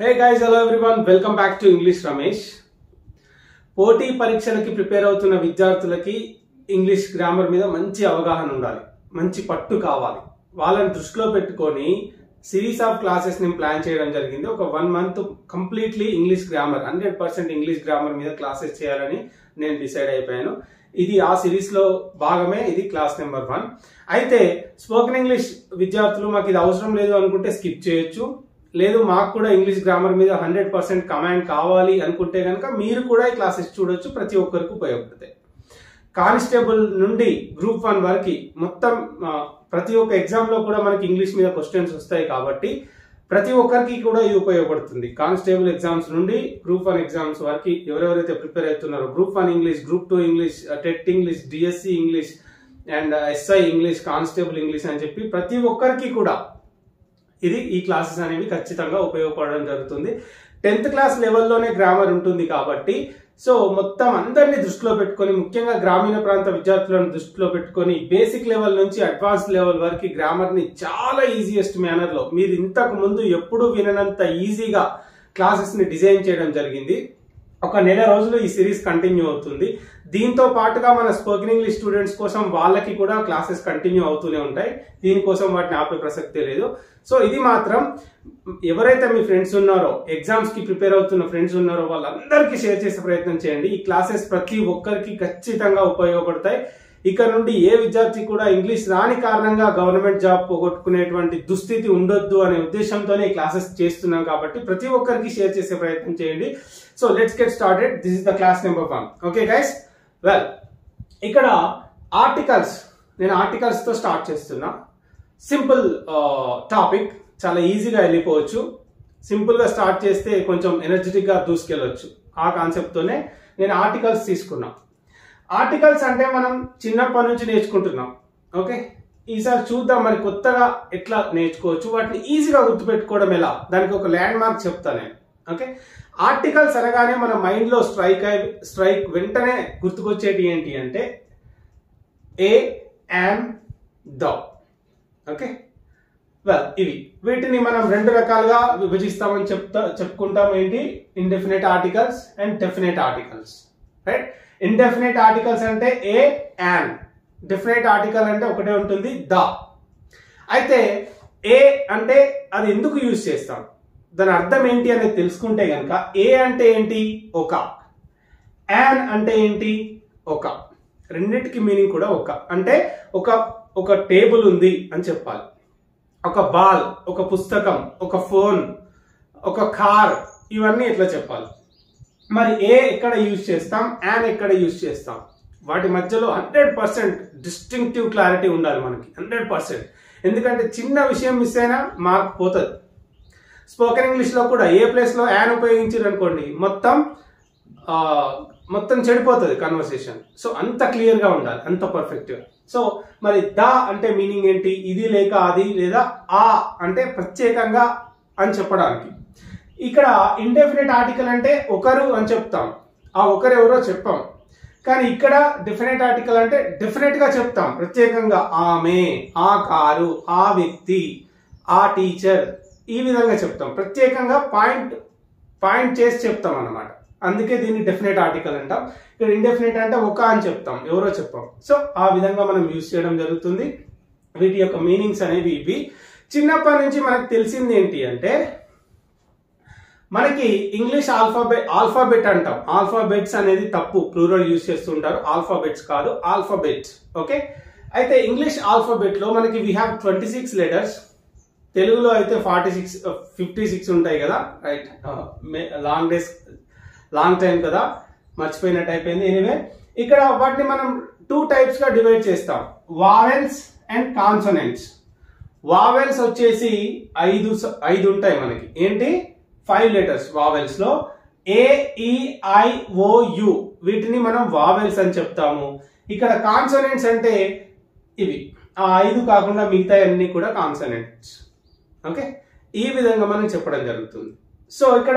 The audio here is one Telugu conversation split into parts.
hey guys hello everyone welcome back to English Ramesh పోటీ పరీక్షలకి ప్రిపేర్ అవుతున్న విద్యార్థులకి ఇంగ్లీష్ గ్రామర్ మీద మంచి అవగాహన ఉండాలి మంచి పట్టు కావాలి వాళ్ళని దృష్టిలో పెట్టుకొని సిరీస్ ఆఫ్ క్లాసెస్ నేను ప్లాన్ చేయడం జరిగింది ఒక one month completely English grammar hundred percent English grammar మీద క్లాసెస్ చేయాలని నేను డిసైడ్ అయిపోయాను ఇది ఆ సిరీస్ లో భాగమే ఇది క్లాస్ నెంబర్ వన్ అయితే స్పోకెన్ ఇంగ్లీష్ విద్యార్థులు మాకు ఇది అవసరం లేదు అనుకుంటే స్కిప్ చేయొచ్చు లేదు మాకు కూడా ఇంగ్లీష్ గ్రామర్ మీద హండ్రెడ్ పర్సెంట్ కమాండ్ కావాలి అనుకుంటే కనుక మీరు కూడా ఈ క్లాసెస్ చూడొచ్చు ప్రతి ఒక్కరికి ఉపయోగపడతాయి కానిస్టేబుల్ నుండి గ్రూప్ వన్ వరకు మొత్తం ఆ, ప్రతి ఒక్క ఎగ్జామ్ లో కూడా మనకి ఇంగ్లీష్ మీద క్వశ్చన్స్ వస్తాయి కాబట్టి ప్రతి ఒక్కరికి కూడా ఇది ఉపయోగపడుతుంది కానిస్టేబుల్ ఎగ్జామ్స్ నుండి గ్రూప్ వన్ ఎగ్జామ్స్ వరకు ఎవరెవరైతే ప్రిపేర్ అవుతున్నారో group one English group two English TET English DSC English and SI English constable English అని చెప్పి ప్రతి ఒక్కరికి కూడా ఇది ఈ క్లాసెస్ అనేవి ఖచ్చితంగా ఉపయోగపడడం జరుగుతుంది టెన్త్ క్లాస్ లెవెల్లోనే గ్రామర్ ఉంటుంది కాబట్టి సో మొత్తం అందరినీ దృష్టిలో పెట్టుకొని ముఖ్యంగా గ్రామీణ ప్రాంత విద్యార్థులను దృష్టిలో పెట్టుకొని బేసిక్ లెవెల్ నుంచి అడ్వాన్స్ లెవెల్ వరకు గ్రామర్ ని చాలా ఈజియెస్ట్ మేనర్ లో మీరు ఇంతకు ముందు ఎప్పుడు విననంత ఈజీగా క్లాసెస్ ని డిజైన్ చేయడం జరిగింది ఒక నెల రోజులు ఈ సిరీస్ కంటిన్యూ అవుతుంది దీంతో పాటుగా మన స్పోకెన్ ఇంగ్లీష్ స్టూడెంట్స్ కోసం వాళ్ళకి కూడా క్లాసెస్ కంటిన్యూ అవుతూనే ఉంటాయి దీనికోసం వాటిని ఆపే ప్రసక్తే లేదు సో ఇది మాత్రం ఎవరైతే మీ ఫ్రెండ్స్ ఉన్నారో ఎగ్జామ్స్ కి ప్రిపేర్ అవుతున్న ఫ్రెండ్స్ ఉన్నారో వాళ్ళందరికీ షేర్ చేసే ప్రయత్నం చేయండి ఈ క్లాసెస్ ప్రతి ఒక్కరికి ఖచ్చితంగా ఉపయోగపడతాయి ఇక నుండి ఏ విద్యార్థి కూడా ఇంగ్లీష్ రాని కారణంగా గవర్నమెంట్ జాబ్ పోగొట్టుకునేటువంటి దుస్థితి ఉండొద్దు అనే ఉద్దేశంతోనే ఈ క్లాసెస్ చేస్తున్నాం కాబట్టి ప్రతి ఒక్కరికి షేర్ చేసే ప్రయత్నం చేయండి so let's get started this is the class number one okay guys well ఇక్కడ ఆర్టికల్స్ నేను ఆర్టికల్స్ తో స్టార్ట్ చేస్తున్నా సింపుల్ టాపిక్ చాలా ఈజీగా వెళ్ళిపోవచ్చు సింపుల్ గా స్టార్ట్ చేస్తే కొంచెం ఎనర్జెటిక్ గా దూసుకెళ్ళొచ్చు ఆ కాన్సెప్ట్ తోనే నేను ఆర్టికల్స్ తీసుకున్నా ఆర్టికల్స్ అంటే మనం చిన్నప్పటి నుంచి నేర్చుకుంటున్నాం ఓకే ఈసారి చూద్దాం మరి కొత్తగా ఎట్లా నేర్చుకోవచ్చు వాటిని ఈజీగా గుర్తుపెట్టుకోవడం ఎలా దానికి ఒక ల్యాండ్ మార్క్ చెప్తా నేను ఓకే ఆర్టికల్స్ అనగానే మన మైండ్ లో స్ట్రైక్ అయి స్ట్రైక్ వెంటనే గుర్తుకొచ్చేటి ఏంటి అంటే a and the okay well ఇవి వీటిని మనం రెండు రకాలుగా విభజిస్తామని చెప్తా చెప్పుకుంటాం ఏంటి indefinite articles and definite articles right indefinite articles అంటే ఏ అండ్ డెఫినెట్ ఆర్టికల్ అంటే ఒకటే ఉంటుంది ద అయితే ఏ అంటే అది ఎందుకు యూజ్ చేస్తాం దాని అర్థం ఏంటి అనేది తెలుసుకుంటే కనుక ఏ అంటే ఏంటి ఒక యాన్ అంటే ఏంటి ఒక రెండింటికి మీనింగ్ కూడా ఒక అంటే ఒక ఒక టేబుల్ ఉంది అని చెప్పాలి ఒక బాల్ ఒక పుస్తకం ఒక ఫోన్ ఒక కార్ ఇవన్నీ ఎట్లా చెప్పాలి మరి ఏ ఎక్కడ యూజ్ చేస్తాం యాన్ ఎక్కడ యూజ్ చేస్తాం వాటి మధ్యలో హండ్రెడ్ పర్సెంట్ డిస్టింక్టివ్ క్లారిటీ ఉండాలి మనకి హండ్రెడ్ పర్సెంట్ ఎందుకంటే చిన్న విషయం మిస్ అయినా మార్క్ పోతుంది స్పోకెన్ ఇంగ్లీష్ లో కూడా ఏ ప్లేస్ లో యాన్ ఉపయోగించారు అనుకోండి మొత్తం ఆ, మొత్తం చెడిపోతుంది కన్వర్సేషన్ సో అంత క్లియర్ గా ఉండాలి అంత పర్ఫెక్ట్ గా సో మరి ద అంటే మీనింగ్ ఏంటి ఇది లేక అది లేదా ఆ అంటే ప్రత్యేకంగా అని చెప్పడానికి ఇక్కడ ఇండెఫినెట్ ఆర్టికల్ అంటే ఒకరు అని చెప్తాం ఆ ఒకరు ఎవరో చెప్పాం కానీ ఇక్కడ డెఫినెట్ ఆర్టికల్ అంటే డెఫినెట్ గా చెప్తాం ప్రత్యేకంగా ఆమె ఆ కారు ఆ వ్యక్తి ఆ టీచర్ ఈ విధంగా చెప్తాం ప్రత్యేకంగా పాయింట్ పాయింట్ చేసి చెప్తాం అన్నమాట అందుకే దీన్ని డెఫినెట్ ఆర్టికల్ అంటాం ఇక్కడ ఇండెఫినెట్ అంటే ఒక అని చెప్తాం ఎవరో చెప్పాం సో ఆ విధంగా మనం యూజ్ చేయడం జరుగుతుంది వీటి యొక్క మీనింగ్స్ అనేవి ఇవి చిన్నప్పటి నుంచి మనకు తెలిసింది ఏంటి అంటే మనకి ఇంగ్లీష్ ఆల్ఫాబెట్ ఆల్ఫాబెట్ అంటాం ఆల్ఫాబెట్స్ అనేది తప్పు ప్లూరల్ యూజ్ చేస్తుంటారు ఆల్ఫాబెట్స్ కాదు ఆల్ఫాబెట్స్ ఓకే అయితే ఇంగ్లీష్ ఆల్ఫాబెట్ లో మనకి we have twenty six letters తెలుగులో అయితే ఫార్టీ సిక్స్ ఫిఫ్టీ సిక్స్ ఉంటాయి కదా right long days long time కదా మర్చిపోయినట్టు అయిపోయింది ఎనీవే ఇక్కడ వాటిని మనం టూ టైప్స్ గా డివైడ్ చేస్తాం వావెల్స్ అండ్ కాన్సనెంట్స్ వావెల్స్ వచ్చేసి ఐదు స- ఐదు ఉంటాయి మనకి ఏంటి ఫైవ్ లెటర్స్ వావెల్స్ లో ఏ ఈ ఐ ఓ యు వీటిని మనం వావెల్స్ అని చెప్తాము ఇక్కడ కాన్సనెంట్స్ అంటే ఇవి ఆ ఐదు కాకుండా మిగతా అన్ని కూడా కాన్సనెంట్స్ ఓకే ఈ విధంగా మనం చెప్పడం జరుగుతుంది సో ఇక్కడ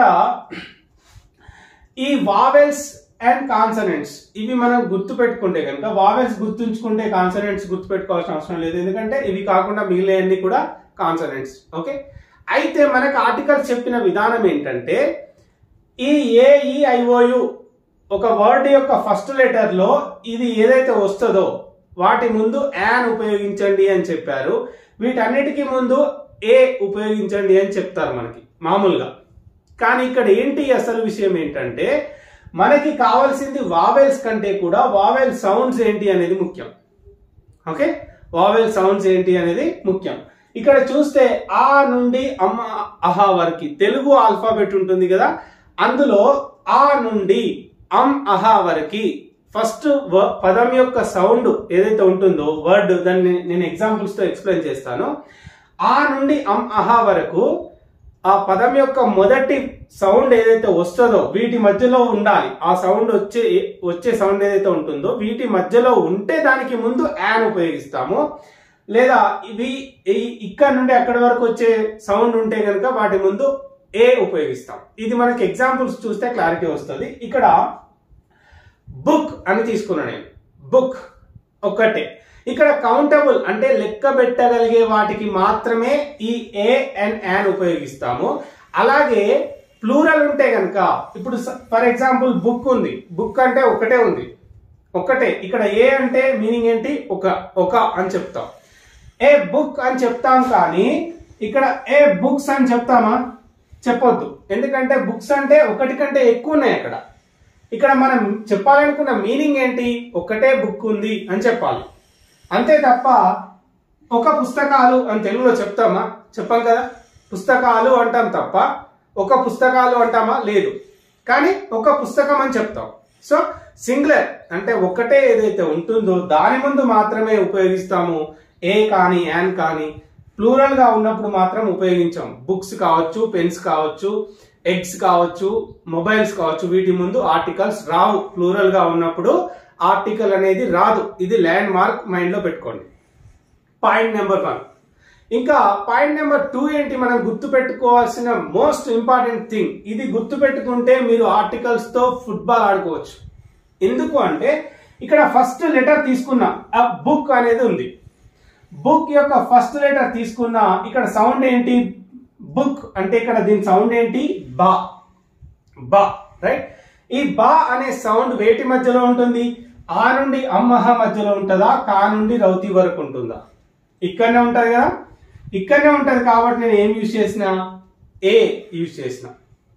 ఈ వావెల్స్ అండ్ కాన్సనెంట్స్ ఇవి మనం గుర్తు పెట్టుకుంటే కనుక వావెల్స్ గుర్తుంచుకుంటే కాన్సనెంట్స్ గుర్తు పెట్టుకోవాల్సిన అవసరం లేదు ఎందుకంటే ఇవి కాకుండా మిగిలినవన్నీ కూడా కాన్సనెంట్స్ ఓకే అయితే మనకు ఆర్టికల్ చెప్పిన విధానం ఏంటంటే ఈ ఏఈఐఓయు ఒక వర్డ్ యొక్క ఫస్ట్ లెటర్ లో ఇది ఏదైతే వస్తుందో వాటి ముందు యాన్ ఉపయోగించండి అని చెప్పారు వీటన్నిటికీ ముందు ఏ ఉపయోగించండి అని చెప్తారు మనకి మామూలుగా కానీ ఇక్కడ ఏంటి అసలు విషయం ఏంటంటే మనకి కావాల్సింది వావెల్స్ కంటే కూడా వావెల్ సౌండ్స్ ఏంటి అనేది ముఖ్యం ఓకే వావెల్ సౌండ్స్ ఏంటి అనేది ముఖ్యం ఇక్కడ చూస్తే ఆ నుండి అమ్మ అహా వరకు తెలుగు ఆల్ఫాబెట్ ఉంటుంది కదా అందులో ఆ నుండి అమ్ అహా వరకు ఫస్ట్ పదం యొక్క సౌండ్ ఏదైతే ఉంటుందో వర్డ్ దాన్ని నేను ఎగ్జాంపుల్స్ తో ఎక్స్ప్లెయిన్ చేస్తాను ఆ నుండి అమ్ అహా వరకు ఆ పదం యొక్క మొదటి సౌండ్ ఏదైతే వస్తుందో వీటి మధ్యలో ఉండాలి ఆ సౌండ్ వచ్చే వచ్చే సౌండ్ ఏదైతే ఉంటుందో వీటి మధ్యలో ఉంటే దానికి ముందు యాన్ ఉపయోగిస్తాము లేదా ఇవి ఈ- ఇక్కడ నుండి అక్కడి వరకు వచ్చే సౌండ్ ఉంటే కనుక వాటి ముందు ఏ ఉపయోగిస్తాం ఇది మనకి ఎగ్జాంపుల్స్ చూస్తే క్లారిటీ వస్తుంది ఇక్కడ బుక్ అని తీసుకున్నా నేను బుక్ ఒక్కటే ఇక్కడ కౌంటబుల్ అంటే లెక్క పెట్టగలిగే వాటికి మాత్రమే ఈ ఏ అండ్ యాన్ ఉపయోగిస్తాము అలాగే ప్లూరల్ ఉంటే కనుక ఇప్పుడు ఫర్ ఎగ్జాంపుల్ బుక్ ఉంది బుక్ అంటే ఒకటే ఉంది ఒకటే ఇక్కడ ఏ అంటే మీనింగ్ ఏంటి ఒక ఒక అని చెప్తాం ఏ బుక్ అని చెప్తాం కానీ ఇక్కడ ఏ బుక్స్ అని చెప్తామా చెప్పొద్దు ఎందుకంటే బుక్స్ అంటే ఒకటి కంటే ఎక్కువ ఉన్నాయి అక్కడ ఇక్కడ మనం చెప్పాలనుకున్న మీనింగ్ ఏంటి ఒకటే బుక్ ఉంది అని చెప్పాలి అంతే తప్ప ఒక పుస్తకాలు అని తెలుగులో చెప్తామా చెప్పాం కదా పుస్తకాలు అంటాం తప్ప ఒక పుస్తకాలు అంటామా లేదు కానీ ఒక పుస్తకం అని చెప్తాం సో సింగులర్ అంటే ఒక్కటే ఏదైతే ఉంటుందో దాని ముందు మాత్రమే ఉపయోగిస్తాము ఏ కానీ యాన్ కానీ ప్లూరల్ గా ఉన్నప్పుడు మాత్రం ఉపయోగించాం బుక్స్ కావచ్చు పెన్స్ కావచ్చు ఎగ్స్ కావచ్చు మొబైల్స్ కావచ్చు వీటి ముందు ఆర్టికల్స్ రావు ప్లూరల్ గా ఉన్నప్పుడు ఆర్టికల్ అనేది రాదు ఇది ల్యాండ్ మార్క్ మైండ్ లో పెట్టుకోండి పాయింట్ నెంబర్ వన్ ఇంకా పాయింట్ నెంబర్ టూ ఏంటి మనం గుర్తు పెట్టుకోవాల్సిన మోస్ట్ ఇంపార్టెంట్ థింగ్ ఇది గుర్తు పెట్టుకుంటే మీరు ఆర్టికల్స్ తో ఫుట్బాల్ ఆడుకోవచ్చు ఎందుకు అంటే ఇక్కడ ఫస్ట్ లెటర్ తీసుకున్న ఆ బుక్ అనేది ఉంది బుక్ యొక్క ఫస్ట్ లెటర్ తీసుకున్న ఇక్కడ సౌండ్ ఏంటి బుక్ అంటే ఇక్కడ దీని సౌండ్ ఏంటి బా బా రైట్ ఈ బా అనే సౌండ్ వేటి మధ్యలో ఉంటుంది ఆ నుండి అమ్మహ మధ్యలో ఉంటుందా కా నుండి రౌతి వరకు ఉంటుందా ఇక్కడనే ఉంటది కదా ఇక్కడనే ఉంటది కాబట్టి నేను ఏం యూజ్ చేసిన ఏ యూజ్ చేసిన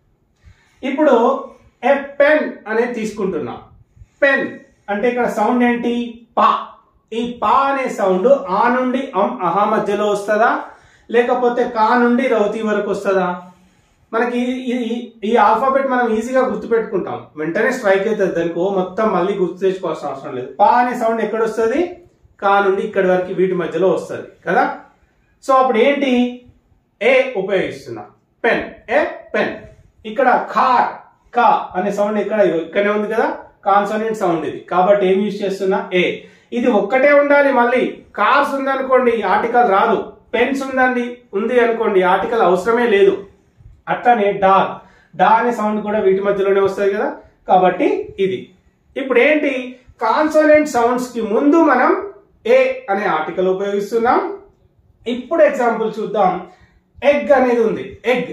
ఇప్పుడు ఏ పెన్ అనేది తీసుకుంటున్నా పెన్ అంటే ఇక్కడ సౌండ్ ఏంటి పా ఈ పా అనే సౌండ్ ఆ నుండి అం అహా మధ్యలో వస్తుందా లేకపోతే కా నుండి రౌతి వరకు వస్తుందా మనకి ఈ- ఈ- ఈ ఆల్ఫాబెట్ మనం ఈజీగా గుర్తుపెట్టుకుంటాం వెంటనే స్ట్రైక్ అవుతుంది దానికి ఓ మొత్తం మళ్ళీ గుర్తు తెచ్చుకోవాల్సిన అవసరం లేదు పా అనే సౌండ్ ఎక్కడ వస్తుంది కా నుండి ఇక్కడి వరకు వీటి మధ్యలో వస్తుంది కదా సో అప్పుడు ఏంటి ఏ ఉపయోగిస్తున్నా పెన్ ఏ పెన్ ఇక్కడ కార్ కా అనే సౌండ్ ఇక్కడ ఇగో ఇక్కడనే ఉంది కదా కాన్సోనెంట్ సౌండ్ ఇది కాబట్టి ఏం యూజ్ చేస్తున్నా ఏ ఇది ఒక్కటే ఉండాలి మళ్ళీ కార్స్ ఉంది అనుకోండి ఆర్టికల్ రాదు పెన్స్ ఉందండి ఉంది అనుకోండి ఆర్టికల్ అవసరమే లేదు అట్లానే డా డా అనే సౌండ్ కూడా వీటి మధ్యలోనే వస్తుంది కదా కాబట్టి ఇది ఇప్పుడు ఏంటి కాన్సోనెంట్ సౌండ్స్ కి ముందు మనం ఏ అనే ఆర్టికల్ ఉపయోగిస్తున్నాం ఇప్పుడు ఎగ్జాంపుల్ చూద్దాం ఎగ్ అనేది ఉంది ఎగ్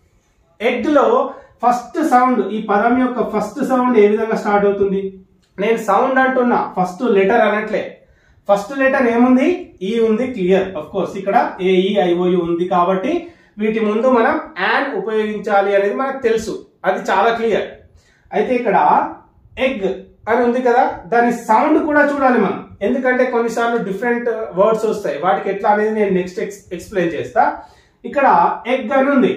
ఎగ్ లో ఫస్ట్ సౌండ్ ఈ పదం యొక్క ఫస్ట్ సౌండ్ ఏ విధంగా స్టార్ట్ అవుతుంది నేను సౌండ్ అంటున్నా ఫస్ట్ లెటర్ అనట్లే ఫస్ట్ లెటర్ ఏముంది ఈ ఉంది క్లియర్ అఫ్ కోర్స్ ఇక్కడ ఏఈ ఐఓయు ఉంది కాబట్టి వీటి ముందు మనం యాన్ ఉపయోగించాలి అనేది మనకు తెలుసు అది చాలా క్లియర్ అయితే ఇక్కడ ఎగ్ అని ఉంది కదా దాని సౌండ్ కూడా చూడాలి మనం ఎందుకంటే కొన్నిసార్లు డిఫరెంట్ వర్డ్స్ వస్తాయి వాటికి ఎట్లా అనేది నేను నెక్స్ట్ ఎక్స్ప్లెయిన్ చేస్తా ఇక్కడ ఎగ్ అని ఉంది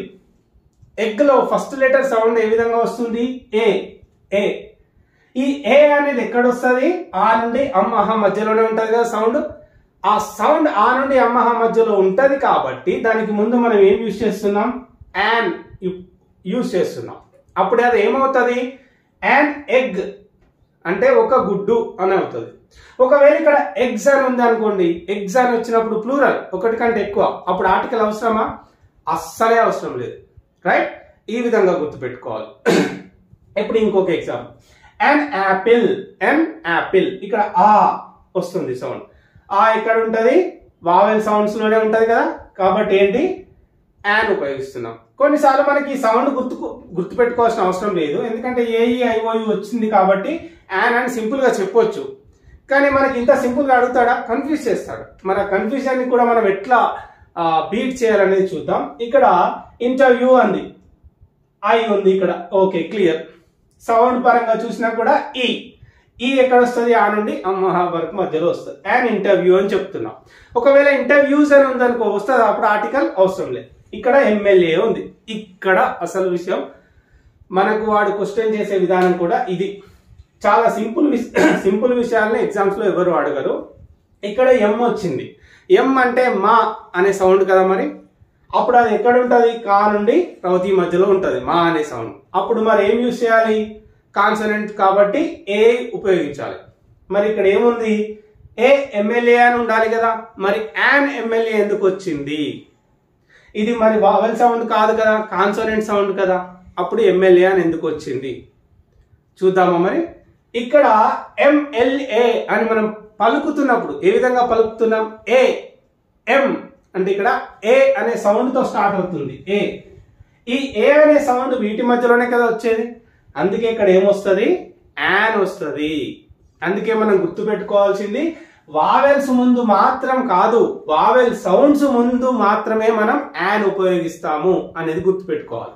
ఎగ్ లో ఫస్ట్ లెటర్ సౌండ్ ఏ విధంగా వస్తుంది ఏ ఏ ఈ ఏ అనేది ఎక్కడ వస్తుంది ఆ నుండి అమ్మహ మధ్యలోనే ఉంటది కదా సౌండ్ ఆ సౌండ్ ఆ నుండి అమ్మహ మధ్యలో ఉంటది కాబట్టి దానికి ముందు మనం ఏం యూజ్ చేస్తున్నాం యాన్ యూజ్ చేస్తున్నాం అప్పుడు అది ఏమవుతుంది యాన్ ఎగ్ అంటే ఒక గుడ్డు అని అవుతుంది ఒకవేళ ఇక్కడ ఎగ్స్ అని ఉంది అనుకోండి ఎగ్స్ అని వచ్చినప్పుడు ప్లూరల్ ఒకటి కంటే ఎక్కువ అప్పుడు ఆర్టికల్ అవసరమా అస్సలే అవసరం లేదు రైట్ ఈ విధంగా గుర్తుపెట్టుకోవాలి ఇప్పుడు ఇంకొక example an apple an apple ఇక్కడ ఆ వస్తుంది సౌండ్ ఆ ఎక్కడ ఉంటది వావెల్ సౌండ్స్ లోనే ఉంటది కదా కాబట్టి ఏంటి యాన్ ఉపయోగిస్తున్నాం కొన్నిసార్లు మనకి ఈ సౌండ్ గుర్తుకు గుర్తుపెట్టుకోవాల్సిన అవసరం లేదు ఎందుకంటే ఏఈ ఐఓయు వచ్చింది కాబట్టి యాన్ అని సింపుల్ గా చెప్పొచ్చు కానీ మనకి ఇంత సింపుల్ గా అడుగుతాడా కన్ఫ్యూజ్ చేస్తాడు మరి ఆ కన్ఫ్యూజన్ ని కూడా మనం ఎట్లా బీట్ చేయాలనేది చూద్దాం ఇక్కడ ఇంటర్వ్యూ అంది ఐ ఉంది ఇక్కడ ఓకే క్లియర్ సౌండ్ పరంగా చూసినా కూడా ఈ ఈ ఎక్కడ వస్తుంది ఆ నుండి అమ్మహ వరకు మధ్యలో వస్తుంది అండ్ ఇంటర్వ్యూ అని చెప్తున్నాం ఒకవేళ ఇంటర్వ్యూస్ అని ఉందనుకో వస్తుంది అప్పుడు ఆర్టికల్ అవసరం లేదు ఇక్కడ ఎమ్మెల్యే ఉంది ఇక్కడ అసలు విషయం మనకు వాడు క్వశ్చన్ చేసే విధానం కూడా ఇది చాలా సింపుల్ సింపుల్ విషయాలని ఎగ్జామ్స్ లో ఎవరు అడగరు ఇక్కడ ఎం వచ్చింది ఎం అంటే మా అనే సౌండ్ కదా మరి అప్పుడు అది ఎక్కడ ఉంటుంది కా నుండి రౌతి మధ్యలో ఉంటుంది మా అనే సౌండ్ అప్పుడు మరి ఏం యూజ్ చేయాలి కాన్సనెంట్ కాబట్టి ఏ ఉపయోగించాలి మరి ఇక్కడ ఏముంది ఏ ఎమ్మెల్యే అని ఉండాలి కదా మరి యాన్ ఎమ్మెల్యే ఎందుకు వచ్చింది ఇది మరి వావెల్ సౌండ్ కాదు కదా కాన్సోనెంట్ సౌండ్ కదా అప్పుడు ఎమ్మెల్యే అని ఎందుకు వచ్చింది చూద్దామా మరి ఇక్కడ ఎంఎల్ఏ అని మనం పలుకుతున్నప్పుడు ఏ విధంగా పలుకుతున్నాం ఏ ఎం అంటే ఇక్కడ ఏ అనే సౌండ్ తో స్టార్ట్ అవుతుంది ఏ ఈ ఏ అనే సౌండ్ వీటి మధ్యలోనే కదా వచ్చేది అందుకే ఇక్కడ ఏమొస్తుంది యాన్ వస్తుంది అందుకే మనం గుర్తు పెట్టుకోవాల్సింది వావెల్స్ ముందు మాత్రం కాదు వావెల్ సౌండ్స్ ముందు మాత్రమే మనం యాన్ ఉపయోగిస్తాము అనేది గుర్తు పెట్టుకోవాలి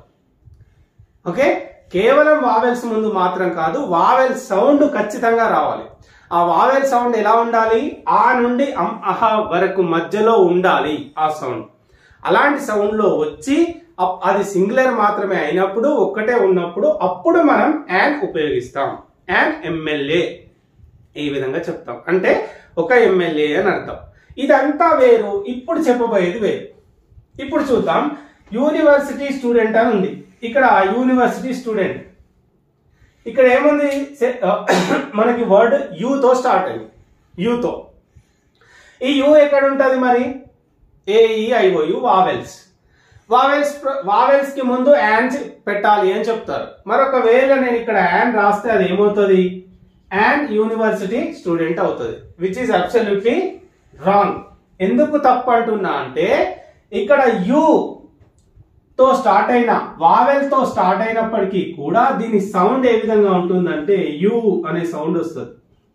ఓకే కేవలం వావెల్స్ ముందు మాత్రం కాదు వావెల్ సౌండ్ ఖచ్చితంగా రావాలి ఆ వావెల్ సౌండ్ ఎలా ఉండాలి ఆ నుండి అం అహ వరకు మధ్యలో ఉండాలి ఆ సౌండ్ అలాంటి సౌండ్ లో వచ్చి అప్- అది సింగులర్ మాత్రమే అయినప్పుడు ఒక్కటే ఉన్నప్పుడు అప్పుడు మనం యాన్ ఉపయోగిస్తాం యాన్ ఎమ్మెల్యే ఈ విధంగా చెప్తాం అంటే ఒక ఎమ్మెల్యే అని అర్థం ఇదంతా వేరు ఇప్పుడు చెప్పబోయేది వేరు ఇప్పుడు చూద్దాం యూనివర్సిటీ స్టూడెంట్ అని ఉంది ఇక్కడ యూనివర్సిటీ స్టూడెంట్ ఇక్కడ ఏముంది సె- మనకి వర్డ్ తో స్టార్ట్ అయింది యూతో ఈ యూ ఎక్కడ ఉంటది మరి ఏఈఐఓయు వావెల్స్ వావెల్స్ వావెల్స్ కి ముందు యాన్ పెట్టాలి అని చెప్తారు మరొకవేళ నేను ఇక్కడ యాన్ రాస్తే అది ఏమవుతుంది యాన్ యూనివర్సిటీ స్టూడెంట్ అవుతుంది విచ్ ఈస్ అబ్సల్యూట్లీ రాంగ్ ఎందుకు తప్పు అంటున్నా అంటే ఇక్కడ యు తో స్టార్ట్ అయిన వావెల్ తో స్టార్ట్ అయినప్పటికీ కూడా దీని సౌండ్ ఏ విధంగా ఉంటుందంటే యు అనే సౌండ్ వస్తుంది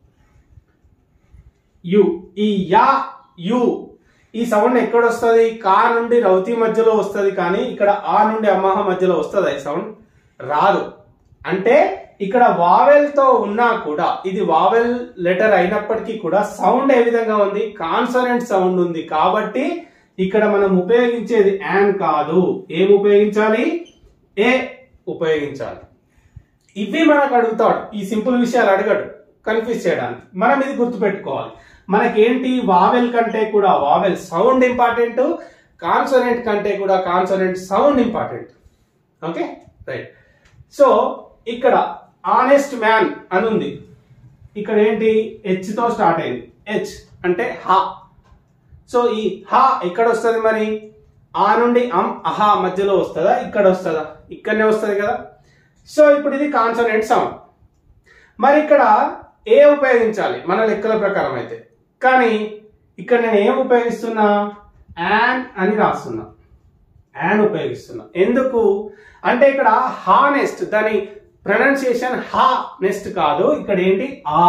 యు ఈ యా యు ఈ సౌండ్ ఎక్కడ వస్తుంది కా నుండి రౌతి మధ్యలో వస్తుంది కానీ ఇక్కడ ఆ నుండి అమ్మహ మధ్యలో వస్తుంది ఈ సౌండ్ రాదు అంటే ఇక్కడ వావెల్ తో ఉన్నా కూడా ఇది వావెల్ లెటర్ అయినప్పటికీ కూడా సౌండ్ ఏ విధంగా ఉంది కాన్సనెంట్ సౌండ్ ఉంది కాబట్టి ఇక్కడ మనం ఉపయోగించేది యాన్ కాదు ఏం ఉపయోగించాలి ఏ ఉపయోగించాలి ఇవి మనకు అడుగుతాడు ఈ సింపుల్ విషయాలు అడగడు కన్ఫ్యూజ్ చేయడానికి మనం ఇది గుర్తుపెట్టుకోవాలి మనకేంటి వావెల్ కంటే కూడా వావెల్ సౌండ్ ఇంపార్టెంట్ కాన్సోనెంట్ కంటే కూడా consonant sound important okay right so ఇక్కడ ఆనెస్ట్ మ్యాన్ అని ఉంది ఇక్కడ ఏంటి హెచ్ తో స్టార్ట్ అయింది హెచ్ అంటే హా సో ఈ హా ఎక్కడ వస్తుంది మరి ఆ నుండి అం అహా మధ్యలో వస్తుందా ఇక్కడ వస్తుందా ఇక్కడనే వస్తుంది కదా సో ఇప్పుడు ఇది కాన్సనెంట్ సౌండ్ మరి ఇక్కడ ఏ ఉపయోగించాలి మన లెక్కల ప్రకారం అయితే కానీ ఇక్కడ నేను ఏం ఉపయోగిస్తున్నా యాన్ అని రాస్తున్నా యాన్ ఉపయోగిస్తున్నా ఎందుకు అంటే ఇక్కడ హానెస్ట్ దాని ప్రొనౌన్సియేషన్ హా నెస్ట్ కాదు ఇక్కడ ఏంటి ఆ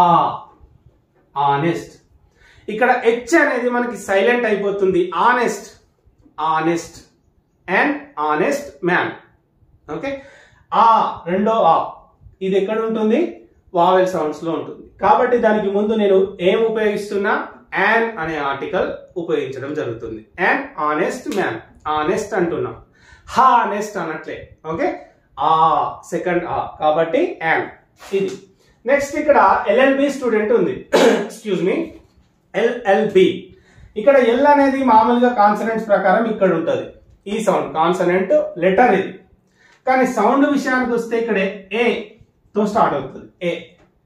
ఆనెస్ట్ ఇక్కడ హెచ్ అనేది మనకి సైలెంట్ అయిపోతుంది honest honest and honest man okay ఆ రెండో ఆ ఇది ఎక్కడ ఉంటుంది వావెల్ సౌండ్స్ లో ఉంటుంది కాబట్టి దానికి ముందు నేను ఏం ఉపయోగిస్తున్నా యాన్ అనే ఆర్టికల్ ఉపయోగించడం జరుగుతుంది అండ్ ఆనెస్ట్ మ్యాన్ ఆనెస్ట్ అంటున్నాం హా ఆనెస్ట్ అనట్లే ఓకే ఆ సెకండ్ ఆ కాబట్టి యాన్ ఇది నెక్స్ట్ ఇక్కడ ఎల్ఎల్బి స్టూడెంట్ ఉంది ఎక్స్క్యూజ్ మీ ఎల్ఎల్బి ఇక్కడ ఎల్ అనేది మామూలుగా కాన్సనెంట్స్ ప్రకారం ఇక్కడ ఉంటది ఈ సౌండ్ కాన్సనెంట్ లెటర్ ఇది కానీ సౌండ్ విషయానికి వస్తే ఇక్కడ ఏ తో స్టార్ట్ అవుతుంది ఏ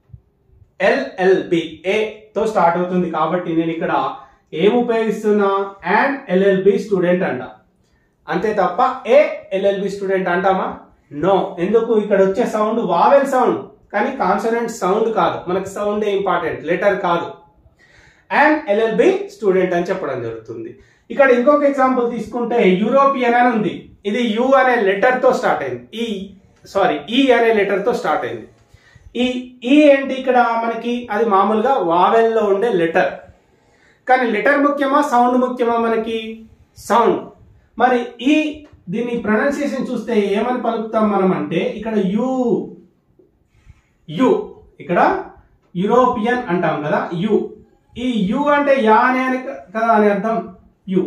ఎల్ఎల్బి ఏ తో స్టార్ట్ అవుతుంది కాబట్టి నేను ఇక్కడ ఏం ఉపయోగిస్తున్నా అండ్ ఎల్ఎల్బి స్టూడెంట్ అంట అంతే తప్ప ఏ ఎల్ఎల్బి స్టూడెంట్ అంటామా నో ఎందుకు ఇక్కడ వచ్చే సౌండ్ వావెల్ సౌండ్ కానీ కాన్సనెంట్ సౌండ్ కాదు మనకి సౌండ్ ఇంపార్టెంట్ లెటర్ కాదు అండ్ ఎల్ఎల్బి స్టూడెంట్ అని చెప్పడం జరుగుతుంది ఇక్కడ ఇంకొక ఎగ్జాంపుల్ తీసుకుంటే యూరోపియన్ అని ఉంది ఇది యు అనే లెటర్ తో స్టార్ట్ అయింది ఈ సారీ ఈ అనే లెటర్ తో స్టార్ట్ అయింది ఈ ఈ ఏంటి ఇక్కడ మనకి అది మామూలుగా వావెల్లో ఉండే లెటర్ కానీ లెటర్ ముఖ్యమా సౌండ్ ముఖ్యమా మనకి సౌండ్ మరి ఈ దీని ప్రొనౌన్సియేషన్ చూస్తే ఏమని పలుకుతాం మనం అంటే ఇక్కడ యు యు ఇక్కడ యూరోపియన్ అంటాం కదా యు ఈ యు అంటే యా అనే అని కదా అని అర్థం యు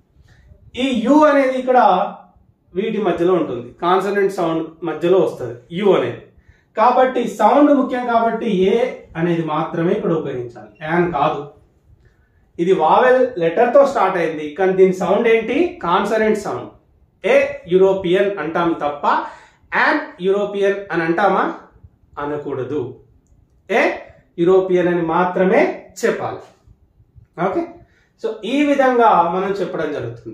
ఈ యు అనేది ఇక్కడ వీటి మధ్యలో ఉంటుంది కాన్సనెంట్ సౌండ్ మధ్యలో వస్తుంది యు అనేది కాబట్టి సౌండ్ ముఖ్యం కాబట్టి ఏ అనేది మాత్రమే ఇక్కడ ఉపయోగించాలి యాన్ కాదు ఇది వావెల్ లెటర్ తో స్టార్ట్ అయింది కానీ దీని సౌండ్ ఏంటి కాన్సనెంట్ సౌండ్ ఏ యూరోపియన్ అంటాం తప్ప యాన్ యూరోపియన్ అని అంటామా అనకూడదు ఏ యూరోపియన్ అని మాత్రమే చెప్పాలి ఓకే సో ఈ విధంగా మనం చెప్పడం జరుగుతుంది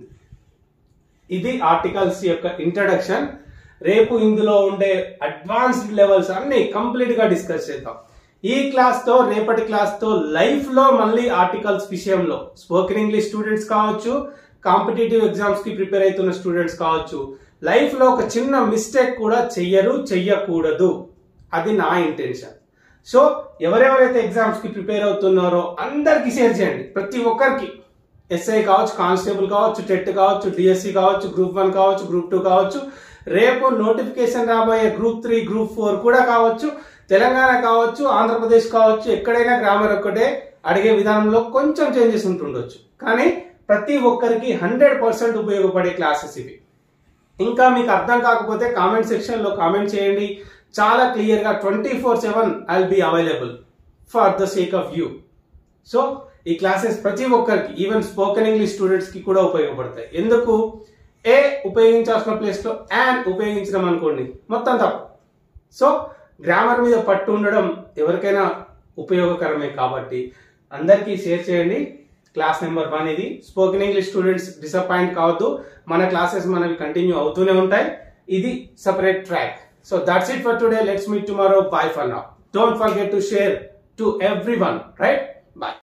ఇది ఆర్టికల్స్ యొక్క ఇంట్రడక్షన్ రేపు ఇందులో ఉండే అడ్వాన్స్డ్ లెవెల్స్ అన్ని కంప్లీట్ గా డిస్కస్ చేద్దాం ఈ క్లాస్ తో రేపటి క్లాస్ తో లైఫ్ లో మళ్ళీ ఆర్టికల్స్ విషయంలో స్పోకెన్ ఇంగ్లీష్ స్టూడెంట్స్ కావచ్చు కాంపిటేటివ్ ఎగ్జామ్స్ కి ప్రిపేర్ అవుతున్న స్టూడెంట్స్ కావచ్చు లైఫ్ లో ఒక చిన్న మిస్టేక్ కూడా చెయ్యరు చెయ్యకూడదు అది నా ఇంటెన్షన్ సో ఎవరెవరైతే ఎగ్జామ్స్ కి ప్రిపేర్ అవుతున్నారో అందరికి షేర్ చేయండి ప్రతి ఒక్కరికి ఎస్ఐ కావచ్చు కానిస్టేబుల్ కావచ్చు టెట్ కావచ్చు డిఎస్సి కావచ్చు గ్రూప్ వన్ కావచ్చు గ్రూప్ టూ కావచ్చు రేపు నోటిఫికేషన్ రాబోయే గ్రూప్ త్రీ గ్రూప్ ఫోర్ కూడా కావచ్చు తెలంగాణ కావచ్చు ఆంధ్రప్రదేశ్ కావచ్చు ఎక్కడైనా గ్రామర్ ఒక్కటే అడిగే విధానంలో కొంచెం చేంజెస్ ఉంటుండొచ్చు కానీ ప్రతి ఒక్కరికి హండ్రెడ్ పర్సెంట్ ఉపయోగపడే క్లాసెస్ ఇవి ఇంకా మీకు అర్థం కాకపోతే కామెంట్ సెక్షన్ లో కామెంట్ చేయండి చాలా క్లియర్ గా twenty four seven I be available for the sake of you so ఈ క్లాసెస్ ప్రతి ఒక్కరికి ఈవెన్ స్పోకెన్ ఇంగ్లీష్ స్టూడెంట్స్ కి కూడా ఉపయోగపడతాయి ఎందుకు ఏ ఉపయోగించాల్సిన ప్లేస్ లో యాన్ ఉపయోగించడం అనుకోండి మొత్తం తప్పు సో గ్రామర్ మీద పట్టు ఉండడం ఎవరికైనా ఉపయోగకరమే కాబట్టి అందరికీ షేర్ చేయండి క్లాస్ నెంబర్ వన్ ఇది స్పోకెన్ ఇంగ్లీష్ స్టూడెంట్స్ డిసప్పాయింట్ కావద్దు మన క్లాసెస్ మనవి కంటిన్యూ అవుతూనే ఉంటాయి ఇది separate track so that's it for today let's meet tomorrow bye for now don't forget to share to everyone right bye